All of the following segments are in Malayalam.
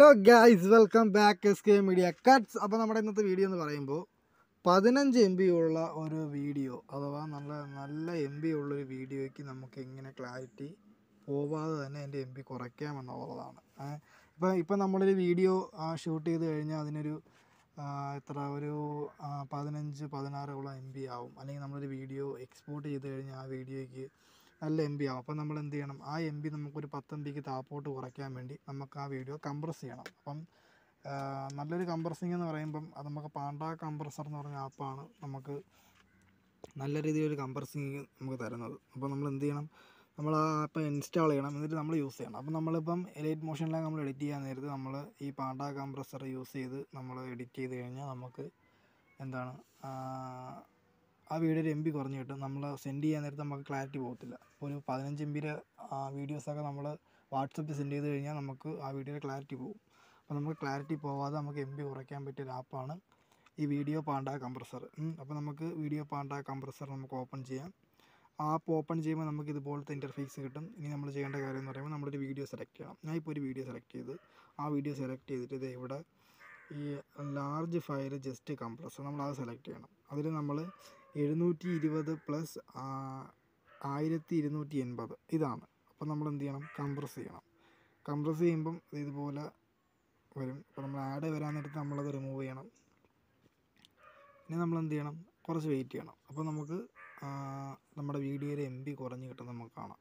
hello guys welcome back S K media cuts അപ്പോൾ നമ്മുടെ ഇന്നത്തെ വീഡിയോ എന്ന് പറയുമ്പോൾ പതിനഞ്ച് എം ബി ഉള്ള ഒരു വീഡിയോ അഥവാ നല്ല നല്ല എം ബി ഉള്ളൊരു വീഡിയോയ്ക്ക് നമുക്ക് എങ്ങനെ ക്ലാരിറ്റി പോവാതെ തന്നെ എൻ്റെ എം ബി കുറയ്ക്കാമെന്നുള്ളതാണ് ഇപ്പോൾ ഇപ്പം നമ്മളൊരു വീഡിയോ ഷൂട്ട് ചെയ്ത് കഴിഞ്ഞാൽ അതിനൊരു ആ, എത്ര ഒരു ആ, പതിനഞ്ച് പതിനാറോളം എം ബി ആവും അല്ലെങ്കിൽ നമ്മളൊരു വീഡിയോ എക്സ്പോർട്ട് ചെയ്ത് കഴിഞ്ഞാൽ ആ വീഡിയോയ്ക്ക് നല്ല എം ബി ആവും അപ്പം നമ്മൾ എന്ത് ചെയ്യണം ആ എം ബി നമുക്കൊരു പത്ത് എം ബിക്ക് താപ്പോട്ട് കുറയ്ക്കാൻ വേണ്ടി നമുക്ക് ആ വീഡിയോ കംപ്രസ് ചെയ്യണം അപ്പം ആ, നല്ലൊരു കംപ്രസിങ് എന്ന് പറയുമ്പം അത് നമുക്ക് പാണ്ട കംപ്രസർ എന്ന് പറഞ്ഞ ആപ്പാണ് നമുക്ക് നല്ല രീതിയിലൊരു കംപ്രസിങ് നമുക്ക് തരുന്നത് അപ്പോൾ നമ്മൾ എന്ത് ചെയ്യണം നമ്മൾ ആ ആപ്പ് ഇൻസ്റ്റാൾ ചെയ്യണം എന്നിട്ട് നമ്മൾ യൂസ് ചെയ്യണം അപ്പം നമ്മളിപ്പം എലൈറ്റ് മോഷനിലാണ് നമ്മൾ എഡിറ്റ് ചെയ്യാൻ നേരത്ത് നമ്മൾ ഈ പാണ്ട കംപ്രസർ യൂസ് ചെയ്ത് നമ്മൾ എഡിറ്റ് ചെയ്ത് കഴിഞ്ഞാൽ നമുക്ക് എന്താണ് ആ, ആ വീഡിയോയുടെ എം ബി കുറഞ്ഞ് കിട്ടും നമ്മൾ സെൻഡ് ചെയ്യാൻ നേരത്ത് നമുക്ക് ക്ലാരിറ്റി പോകത്തില്ല ഒരു പതിനഞ്ച് എം ബിയുടെ വീഡിയോസൊക്കെ നമ്മൾ വാട്സപ്പിൽ സെൻഡ് ചെയ്ത് കഴിഞ്ഞാൽ നമുക്ക് ആ വീഡിയോയുടെ ക്ലാരിറ്റി പോകും അപ്പോൾ നമുക്ക് ക്ലാരിറ്റി പോവാതെ നമുക്ക് എം ബി കുറയ്ക്കാൻ പറ്റിയ ഒരു ആപ്പാണ് ഈ വീഡിയോ പാണ്ട കംപ്രസർ അപ്പോൾ നമുക്ക് വീഡിയോ പാണ്ട കംപ്രസർ നമുക്ക് ഓപ്പൺ ചെയ്യാം ആപ്പ് ഓപ്പൺ ചെയ്യുമ്പോൾ നമുക്ക് ഇതുപോലത്തെ ഇൻ്റർഫേസ് കിട്ടും ഇനി നമ്മൾ ചെയ്യേണ്ട കാര്യം എന്ന് പറയുമ്പോൾ നമ്മളൊരു വീഡിയോ സെലക്ട് ചെയ്യണം ഞാൻ ഇപ്പോൾ ഒരു വീഡിയോ സെലക്ട് ചെയ്ത് ആ വീഡിയോ സെലക്ട് ചെയ്തിട്ട് ഇത് ഇവിടെ ഈ ലാർജ് ഫയൽ ജസ്റ്റ് കംപ്രസർ നമ്മൾ അത് സെലക്ട് ചെയ്യണം അതിൽ നമ്മൾ എഴുന്നൂറ്റി ഇരുപത് പ്ലസ് ആയിരത്തി ഇരുന്നൂറ്റി എൺപത് ഇതാണ് അപ്പോൾ നമ്മൾ എന്ത് ചെയ്യണം കംപ്രസ് ചെയ്യണം കംപ്രസ് ചെയ്യുമ്പം ഇത് ഇതുപോലെ വരും അപ്പോൾ നമ്മൾ ആഡ് വരാൻ നേരത്ത് നമ്മളത് റിമൂവ് ചെയ്യണം ഇനി നമ്മൾ എന്ത് ചെയ്യണം കുറച്ച് വെയിറ്റ് ചെയ്യണം അപ്പോൾ നമുക്ക് ആ, നമ്മുടെ വീഡിയോയുടെ എം ബി കുറഞ്ഞ് കിട്ടും നമുക്ക് കാണാം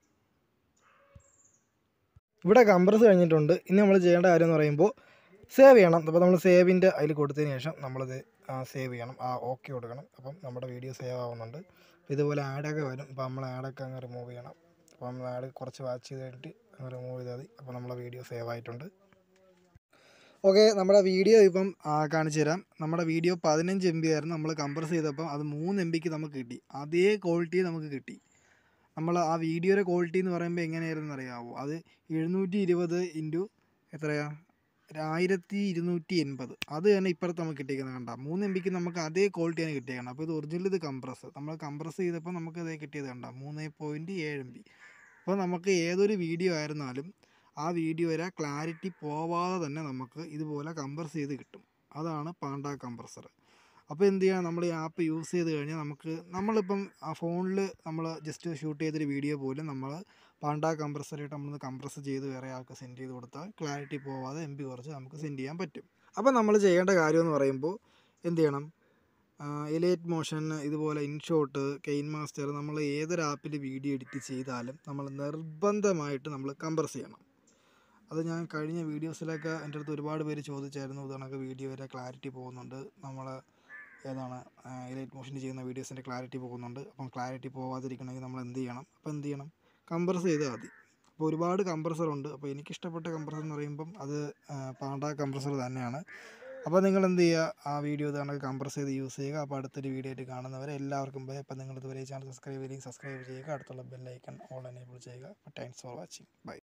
ഇവിടെ കംപ്രസ് കഴിഞ്ഞിട്ടുണ്ട് ഇനി നമ്മൾ ചെയ്യേണ്ട കാര്യം എന്ന് പറയുമ്പോൾ സേവ് ചെയ്യണം അപ്പോൾ നമ്മൾ സേവിൻ്റെ അതിൽ കൊടുത്തതിന് ശേഷം നമ്മളിത് സേവ് ചെയ്യണം ആ ഓക്കെ കൊടുക്കണം അപ്പം നമ്മുടെ വീഡിയോ സേവ് ആവുന്നുണ്ട് അപ്പോൾ ഇതുപോലെ ആഡൊക്കെ വരും അപ്പോൾ നമ്മൾ ആഡൊക്കെ അങ്ങ് റിമൂവ് ചെയ്യണം അപ്പോൾ നമ്മൾ ആഡ് കുറച്ച് വാച്ച് ചെയ്ത് കഴിഞ്ഞിട്ട് അങ്ങ് റിമൂവ് ചെയ്താൽ മതി അപ്പോൾ നമ്മളെ വീഡിയോ സേവ് ആയിട്ടുണ്ട് ഓക്കെ നമ്മുടെ വീഡിയോ ഇപ്പം ആ, കാണിച്ചു തരാം നമ്മുടെ വീഡിയോ പതിനഞ്ച് എം ബി ആയിരുന്നു നമ്മൾ കംപ്രസ് ചെയ്തപ്പം അത് മൂന്ന് എം ബിക്ക് നമുക്ക് കിട്ടി അതേ ക്വാളിറ്റി നമുക്ക് കിട്ടി നമ്മൾ ആ വീഡിയോയുടെ ക്വാളിറ്റി എന്ന് പറയുമ്പോൾ എങ്ങനെയായിരുന്നു അറിയാമോ അത് എഴുന്നൂറ്റി ഇരുപത് ഇൻറ്റു എത്രയാ ആയിരത്തി ഇരുന്നൂറ്റി എൺപത് അത് തന്നെ ഇപ്പുറത്ത് നമുക്ക് കിട്ടിയിരിക്കുന്നത് കണ്ട മൂന്ന് എം ബിക്ക് നമുക്ക് അതേ ക്വാളിറ്റിയാണ് കിട്ടിയേക്കണം അപ്പോൾ ഇത് ഒറിജിനൽ ഇത് കംപ്രസ് നമ്മൾ കംപ്രസ് ചെയ്തപ്പോൾ നമുക്ക് അതേ കിട്ടിയത് കണ്ട മൂന്ന് പോയിൻറ്റ് ഏഴ് എം ബി അപ്പോൾ നമുക്ക് ഏതൊരു വീഡിയോ ആയിരുന്നാലും ആ വീഡിയോയുടെ ക്ലാരിറ്റി പോവാതെ തന്നെ നമുക്ക് ഇതുപോലെ കംപ്രസ് ചെയ്ത് കിട്ടും അതാണ് പാണ്ട കംപ്രസർ അപ്പോൾ എന്ത് ചെയ്യുക നമ്മൾ ഈ ആപ്പ് യൂസ് ചെയ്ത് കഴിഞ്ഞാൽ നമുക്ക് നമ്മളിപ്പം ആ ഫോണിൽ നമ്മൾ ജസ്റ്റ് ഷൂട്ട് ചെയ്തൊരു വീഡിയോ പോലും നമ്മൾ പാണ്ട കംപ്രസറായിട്ട് നമ്മൾ കംപ്രസ് ചെയ്ത് വേറെ ആൾക്ക് സെൻഡ് ചെയ്ത് കൊടുത്താൽ ക്ലാരിറ്റി പോവാതെ എം ബി കുറച്ച് നമുക്ക് സെൻഡ് ചെയ്യാൻ പറ്റും അപ്പോൾ നമ്മൾ ചെയ്യേണ്ട കാര്യം എന്ന് പറയുമ്പോൾ എന്ത് ചെയ്യണം എലൈറ്റ് മോഷൻ ഇതുപോലെ ഇൻഷോട്ട് കെയിൻ മാസ്റ്റർ നമ്മൾ ഏതൊരു ആപ്പിൽ വീഡിയോ എഡിറ്റ് ചെയ്താലും നമ്മൾ നിർബന്ധമായിട്ട് നമ്മൾ കംപ്രസ് ചെയ്യണം അത് ഞാൻ കഴിഞ്ഞ വീഡിയോസിലൊക്കെ എൻ്റെ അടുത്ത് ഒരുപാട് പേര് ചോദിച്ചായിരുന്നു ഇതണക്ക് വീഡിയോ വരെ ക്ലാരിറ്റി പോകുന്നുണ്ട് നമ്മൾ ഏതാണ് എലൈറ്റ് മോഷൻ ചെയ്യുന്ന വീഡിയോസിൻ്റെ ക്ലാരിറ്റി പോകുന്നുണ്ട് അപ്പം ക്ലാരിറ്റി പോവാതിരിക്കണമെങ്കിൽ നമ്മൾ എന്ത് ചെയ്യണം അപ്പോൾ എന്ത് ചെയ്യണം കംപ്രസ് ചെയ്താൽ മതി അപ്പോൾ ഒരുപാട് കംപ്രസർ ഉണ്ട് അപ്പോൾ എനിക്കിഷ്ടപ്പെട്ട കംപ്രസർ എന്ന് പറയുമ്പം അത് ആ, പാണ്ട കംപ്രസർ തന്നെയാണ് അപ്പോൾ നിങ്ങൾ എന്ത് ചെയ്യുക ആ വീഡിയോ ഇതാണ് കംപ്രസ് ചെയ്ത് യൂസ് ചെയ്യുക അപ്പോൾ അടുത്തൊരു വീഡിയോ ആയിട്ട് കാണുന്നവരെ എല്ലാവർക്കും ബൈ അപ്പോൾ നിങ്ങൾ ഇതുവരെ ചാനൽ സബ്സ്ക്രൈബ് ചെയ്യുക സബ്സ്ക്രൈബ് ചെയ്യുക അടുത്തുള്ള ബെല്ലൈക്കൺ ഓൾ എനേബിൾ ചെയ്യുക അപ്പോൾ താങ്ക്സ് ഫോർ വാച്ചിങ് ബൈ